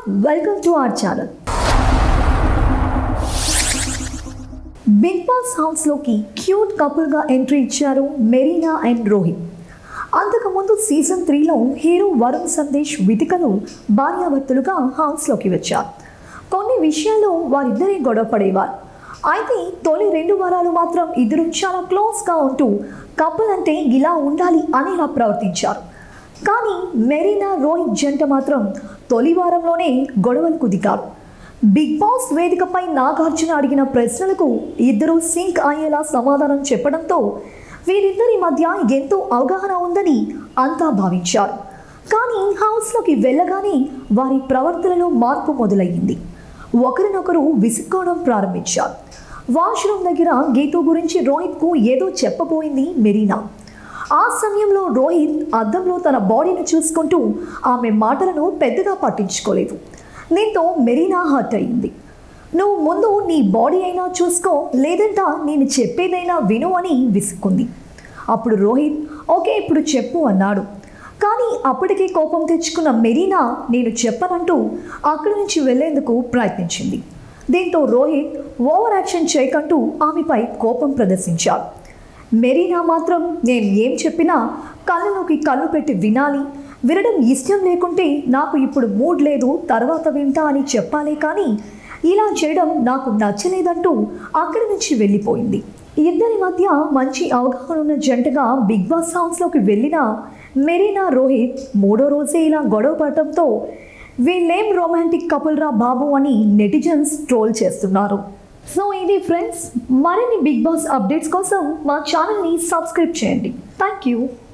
welcome to our channel Bigg Boss హౌస్లోకి cute కపుల్గా entry ఇచ్చారు మెరీనా అండ్ రోహిత్ అంతకుముందు సీజన్ త్రీలో హీరో వరుణ్ సందేశ్ వితికలు భార్యాభర్తలుగా హౌస్లోకి వచ్చారు కొన్ని విషయాల్లో వారిద్దరే గొడవ పడేవారు అయితే తొలి రెండు వారాలు మాత్రం ఇద్దరు చాలా క్లోజ్గా ఉంటూ కపుల్ అంటే ఇలా ఉండాలి అనేలా ప్రవర్తించారు కానీ మెరీనా రోహిత్ జంట మాత్రం తొలి వారంలోనే గొడవలకు దిగారు బిగ్ బాస్ వేదికపై నాగార్జున అడిగిన ప్రశ్నలకు ఇద్దరు సింక్ అయ్యేలా సమాధానం చెప్పడంతో వీరిద్దరి మధ్య ఎంతో అవగాహన ఉందని అంతా భావించారు కానీ హౌస్లోకి వెళ్ళగానే వారి ప్రవర్తనలో మార్పు మొదలయ్యింది ఒకరినొకరు విసుక్కోవడం ప్రారంభించారు వాష్రూమ్ దగ్గర గీతు గురించి రోహిత్కు ఏదో చెప్పబోయింది మెరీనా ఆ సమయంలో రోహిత్ అద్దంలో తన బాడీని చూసుకుంటూ ఆమె మాటలను పెద్దగా పట్టించుకోలేదు దీంతో మెరీనా హర్ట్ అయింది నువ్వు ముందు నీ బాడీ అయినా చూసుకో లేదంట నేను చెప్పేదైనా విను అని విసుక్కుంది అప్పుడు రోహిత్ ఓకే ఇప్పుడు చెప్పు అన్నాడు కానీ అప్పటికే కోపం తెచ్చుకున్న మెరీనా నేను చెప్పనంటూ అక్కడి నుంచి వెళ్లేందుకు ప్రయత్నించింది దీంతో రోహిత్ ఓవర్ యాక్షన్ చేయకంటూ ఆమెపై కోపం ప్రదర్శించాడు మెరీనా మాత్రం నేను ఏం చెప్పినా కళ్ళలోకి కళ్ళు పెట్టి వినాలి వినడం ఇష్టం లేకుంటే నాకు ఇప్పుడు మూడ్ లేదు తర్వాత వింటా అని చెప్పాలే కానీ ఇలా చేయడం నాకు నచ్చలేదంటూ అక్కడి నుంచి వెళ్ళిపోయింది ఇద్దరి మధ్య మంచి అవగాహన ఉన్న జంటగా బిగ్ బాస్ హౌస్లోకి వెళ్ళిన మెరీనా రోహిత్ మూడో రోజే ఇలా గొడవ పడటంతో వీళ్ళేం రొమాంటిక్ కపుల్ రా బాబు అని నెటిజన్స్ ట్రోల్ చేస్తున్నారు సో ఇది ఫ్రెండ్స్ మరిన్ని బిగ్ బాస్ అప్డేట్స్ కోసం మా ఛానల్ని సబ్స్క్రైబ్ చేయండి థ్యాంక్ యూ